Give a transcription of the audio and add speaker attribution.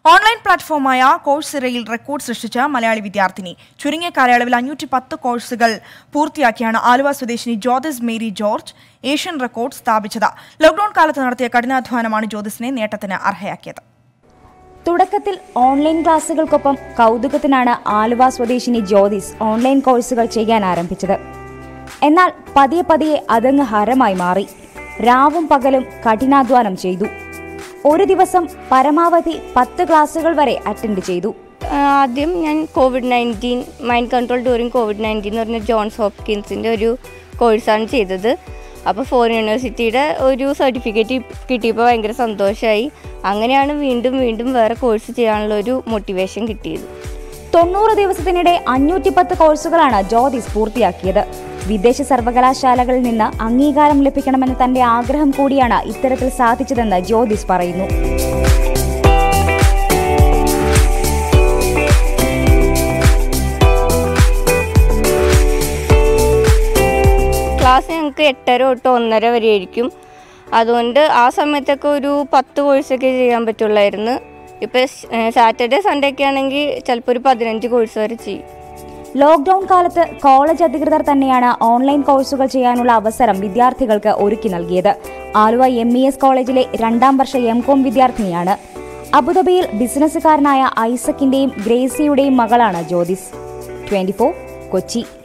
Speaker 1: online പ്ലാറ്റ്ഫോമായ കോഴ്സിറയിൽ record സൃഷ്ടിച്ച മലയാളി വിദ്യാർത്ഥിനി ചുരുങ്ങിയ കാലയളവിൽ അഞ്ഞൂറ്റി പത്ത് കോഴ്സുകൾ പൂർത്തിയാക്കിയാണ് ആലുവ സ്വദേശിനി Jyothis Mary George Asian record സ്ഥാപിച്ചത് ലോക്ഡൌൺ കാലത്ത് നടത്തിയ കഠിനാധ്വാനമാണ് ജ്യോതിസിനെ നേട്ടത്തിന് അർഹയാക്കിയത്
Speaker 2: തുടക്കത്തിൽ ഓൺലൈൻ ക്ലാസുകൾക്കൊപ്പം കൗതുകത്തിനാണ് ആലുവ സ്വദേശിനി ജ്യോതിസ് ഓൺലൈൻ കോഴ്സുകൾ ചെയ്യാൻ ആരംഭിച്ചത് എന്നാൽ പതിയെ പതിയെ അതങ്ങ് ഹരമായി മാറി രാവും പകലും കഠിനാധ്വാനം ചെയ്തു ഒരു ദിവസം പരമാവധി പത്ത് ക്ലാസുകൾ വരെ അറ്റൻഡ് ചെയ്തു
Speaker 3: ആദ്യം ഞാൻ covid nineteen mind control during covid nineteen എന്ന് പറഞ്ഞ ജോൺസ് ഹോപ്കിൻസിൻ്റെ ഒരു കോഴ്സാണ് ചെയ്തത് അപ്പോൾ ഫോറിൻ യൂണിവേഴ്സിറ്റിയുടെ ഒരു സർട്ടിഫിക്കറ്റ് കിട്ടിയപ്പോൾ ഭയങ്കര സന്തോഷമായി അങ്ങനെയാണ് വീണ്ടും വീണ്ടും വേറെ കോഴ്സ് ചെയ്യാനുള്ള ഒരു മോട്ടിവേഷൻ കിട്ടിയത്
Speaker 2: തൊണ്ണൂറ് ദിവസത്തിനിടെ അഞ്ഞൂറ്റി പത്ത് കോഴ്സുകളാണ് ജ്യോതിസ് പൂർത്തിയാക്കിയത് വിദേശ സർവകലാശാലകളിൽ നിന്ന് അംഗീകാരം ലഭിക്കണമെന്ന തന്റെ ആഗ്രഹം കൂടിയാണ് ഇത്തരത്തിൽ സാധിച്ചതെന്ന് ജ്യോതിസ് പറയുന്നു
Speaker 3: ക്ലാസ് ഞങ്ങൾക്ക് എട്ടര തൊട്ട് ഒന്നര വരെ ആയിരിക്കും അതുകൊണ്ട് ആ സമയത്തൊക്കെ ഒരു പത്ത് കോഴ്സൊക്കെ ചെയ്യാൻ പറ്റുള്ളായിരുന്നു ഇപ്പോൾ സാറ്റർഡേ സൺഡേ ഒക്കെ ആണെങ്കിൽ ചിലപ്പോൾ ഒരു പതിനഞ്ച് കോഴ്സ് വരെ ചെയ്യും
Speaker 2: ലോക്ക്ഡൌൺ കാലത്ത് കോളേജ് അധികൃതർ തന്നെയാണ് ഓൺലൈൻ കോഴ്സുകൾ ചെയ്യാനുള്ള അവസരം വിദ്യാർത്ഥികൾക്ക് ഒരുക്കി നൽകിയത് ആലുവ എം ഇ എസ് കോളേജിലെ രണ്ടാം വർഷ എം കോം വിദ്യാർത്ഥിനിയാണ് അബുദാബിയിൽ ബിസിനസ്സുകാരനായ ഐസക്കിന്റെയും ഗ്രേസിയുടെയും മകളാണ് ജ്യോതിസ് ട്വന്റി കൊച്ചി